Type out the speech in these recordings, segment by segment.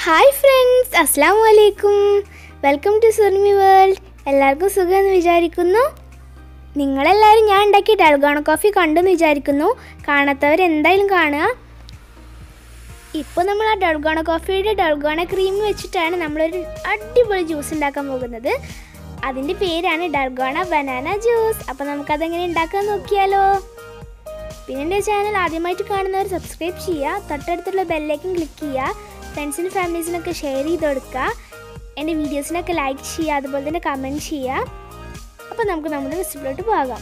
hi friends അസ്സാം വലൈക്കും welcome to Surmi world എല്ലാവർക്കും സുഖമെന്ന് വിചാരിക്കുന്നു നിങ്ങളെല്ലാവരും ഞാൻ ഉണ്ടാക്കിയ ഡൽഗോണ കോഫി കണ്ടെന്ന് വിചാരിക്കുന്നു കാണാത്തവർ എന്തായാലും കാണുക ഇപ്പോൾ നമ്മൾ ആ ഡൽഗോണ കോഫിയുടെ ഡൽഗോണ ക്രീം വെച്ചിട്ടാണ് നമ്മളൊരു അടിപൊളി ജ്യൂസ് ഉണ്ടാക്കാൻ പോകുന്നത് അതിൻ്റെ പേരാണ് ഡൽഗോണ ബനാന ജ്യൂസ് അപ്പോൾ നമുക്കതെങ്ങനെ ഉണ്ടാക്കാൻ നോക്കിയാലോ പിന്നെ എൻ്റെ ചാനൽ ആദ്യമായിട്ട് കാണുന്നവർ സബ്സ്ക്രൈബ് ചെയ്യുക തൊട്ടടുത്തുള്ള ബെല്ലേക്കും ക്ലിക്ക് ചെയ്യുക ഫ്രണ്ട്സിനും ഫാമിലീസിനൊക്കെ ഷെയർ ചെയ്ത് കൊടുക്കുക എൻ്റെ വീഡിയോസിനൊക്കെ ലൈക്ക് ചെയ്യുക അതുപോലെ തന്നെ കമൻറ്റ് ചെയ്യുക അപ്പോൾ നമുക്ക് നമ്മുടെ റെസിപ്പിലോട്ട് പോകാം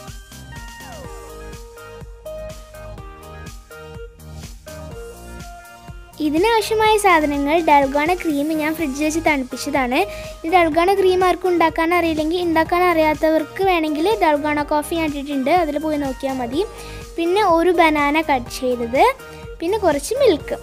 ഇതിനാവശ്യമായ സാധനങ്ങൾ ഡൽഗോണ ക്രീം ഞാൻ ഫ്രിഡ്ജിൽ വെച്ച് തണുപ്പിച്ചതാണ് ഈ ഡൽഗോണ ക്രീം ആർക്കും ഉണ്ടാക്കാൻ അറിയില്ലെങ്കിൽ ഉണ്ടാക്കാൻ അറിയാത്തവർക്ക് വേണമെങ്കിൽ ഡൽഗോണ കോഫി ഞാൻ ഇട്ടിട്ടുണ്ട് അതിൽ പോയി നോക്കിയാൽ മതി പിന്നെ ഒരു ബനാന കട്ട് ചെയ്തത് പിന്നെ കുറച്ച് മിൽക്ക്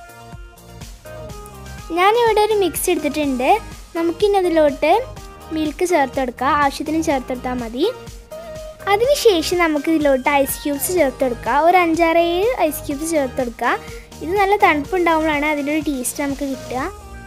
ഞാനിവിടെ ഒരു മിക്സ് എടുത്തിട്ടുണ്ട് നമുക്കിനി അതിലോട്ട് മിൽക്ക് ചേർത്തെടുക്കാം ആവശ്യത്തിന് ചേർത്തെടുത്താൽ മതി അതിനുശേഷം നമുക്ക് ഇതിലോട്ട് ഐസ് ക്യൂബ്സ് ചേർത്തെടുക്കുക ഒരു അഞ്ചാറ് ഏഴ് ഐസ് ക്യൂബ്സ് ചേർത്തെടുക്കുക ഇത് നല്ല തണുപ്പുണ്ടാകുമ്പോഴാണ് അതിൻ്റെ ഒരു ടേസ്റ്റ് നമുക്ക് കിട്ടുക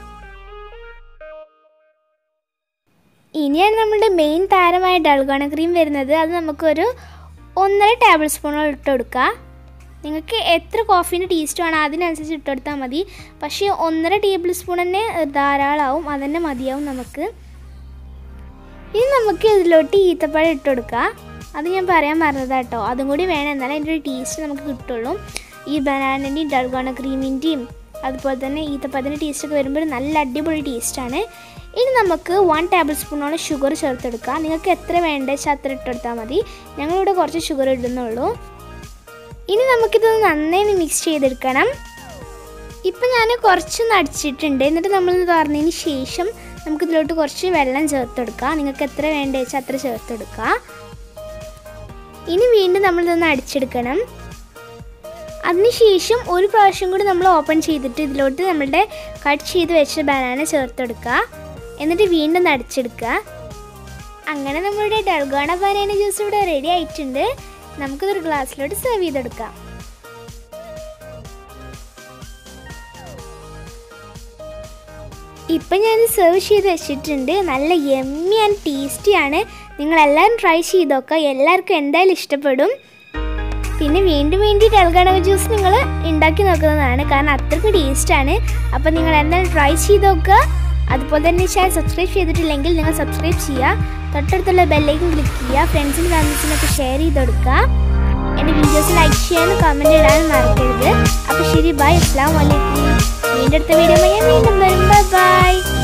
ഇനിയാണ് നമ്മുടെ മെയിൻ താരമായ ഡൽഗോണ ക്രീം വരുന്നത് അത് നമുക്കൊരു ഒന്നര ടേബിൾ സ്പൂണോളം ഇട്ട് കൊടുക്കുക നിങ്ങൾക്ക് എത്ര കോഫീൻ്റെ ടേസ്റ്റ് വേണം അതിനനുസരിച്ച് ഇട്ടെടുത്താൽ മതി പക്ഷേ ഒന്നര ടേബിൾ സ്പൂൺ തന്നെ ധാരാളമാവും അതന്നെ മതിയാവും നമുക്ക് ഇനി നമുക്ക് ഇതിലോട്ട് ഈത്തപ്പഴം ഇട്ട് കൊടുക്കുക അത് ഞാൻ പറയാൻ പറഞ്ഞതാട്ടോ അതും കൂടി വേണം എന്നാലേ അതിൻ്റെ ഒരു ടേസ്റ്റ് നമുക്ക് കിട്ടുള്ളൂ ഈ ബനാനൻ്റെയും ഡൽഗോണ ക്രീമിൻ്റെയും അതുപോലെ തന്നെ ഈത്തപ്പഴത്തിൻ്റെ ടേസ്റ്റൊക്കെ വരുമ്പോൾ നല്ല അടിപൊളി ടേസ്റ്റാണ് ഇനി നമുക്ക് വൺ ടേബിൾ സ്പൂണോളം ഷുഗർ ചേർത്തെടുക്കുക നിങ്ങൾക്ക് എത്ര വേണ്ട വെച്ചാൽ അത്ര ഇട്ടെടുത്താൽ മതി ഞങ്ങളിവിടെ കുറച്ച് ഷുഗർ ഇടുന്നുള്ളൂ ഇനി നമുക്കിത് നന്നായി മിക്സ് ചെയ്തെടുക്കണം ഇപ്പം ഞാൻ കുറച്ചൊന്ന് അടിച്ചിട്ടുണ്ട് എന്നിട്ട് നമ്മളിത് തുറന്നതിന് ശേഷം നമുക്കിതിലോട്ട് കുറച്ച് വെള്ളം ചേർത്തെടുക്കാം നിങ്ങൾക്ക് എത്ര വേണ്ട വെച്ചാൽ അത്ര ചേർത്തെടുക്കുക ഇനി വീണ്ടും നമ്മളിതൊന്ന് അടിച്ചെടുക്കണം അതിനുശേഷം ഒരു പ്രാവശ്യം കൂടി നമ്മൾ ഓപ്പൺ ചെയ്തിട്ട് ഇതിലോട്ട് നമ്മളുടെ കട്ട് ചെയ്ത് വെച്ച ബനാന ചേർത്തെടുക്കുക എന്നിട്ട് വീണ്ടും ഒന്ന് അടിച്ചെടുക്കുക അങ്ങനെ നമ്മളുടെ ഡൽഗോണ ബനാന ജ്യൂസ് ഇവിടെ റെഡി ആയിട്ടുണ്ട് നമുക്കിതൊരു ഗ്ലാസ്സിലോട്ട് സെർവ് ചെയ്തെടുക്കാം ഇപ്പം ഞാൻ സെർവ് ചെയ്ത് വെച്ചിട്ടുണ്ട് നല്ല യമ്മി ആൻഡ് ടേസ്റ്റിയാണ് നിങ്ങളെല്ലാവരും ട്രൈ ചെയ്തൊക്കെ എല്ലാവർക്കും എന്തായാലും ഇഷ്ടപ്പെടും പിന്നെ വീണ്ടും വീണ്ടും ഡൽഗണ ജ്യൂസ് നിങ്ങൾ ഉണ്ടാക്കി നോക്കുന്നതാണ് കാരണം അത്രയ്ക്ക് ടേസ്റ്റാണ് അപ്പോൾ നിങ്ങൾ എന്തായാലും ട്രൈ ചെയ്ത് നോക്കുക അതുപോലെ തന്നെ ചാനൽ സബ്സ്ക്രൈബ് ചെയ്തിട്ടില്ലെങ്കിൽ നിങ്ങൾ സബ്സ്ക്രൈബ് ചെയ്യുക തൊട്ടടുത്തുള്ള ബെല്ലേക്കും ക്ലിക്ക് ചെയ്യുക ഫ്രണ്ട്സിനും ഫാമിലീസിനൊക്കെ ഷെയർ ചെയ്ത് കൊടുക്കുക എൻ്റെ വീഡിയോസ് ലൈക്ക് ചെയ്യാനും കമൻറ്റ് ഇടാനും മറക്കരുത് അപ്പോൾ ശരി ബൈ അസ്സാം വലൈക്കും വീണ്ടും അടുത്ത വീഡിയോ ഞാൻ വീണ്ടും വരും ബൈ ബൈ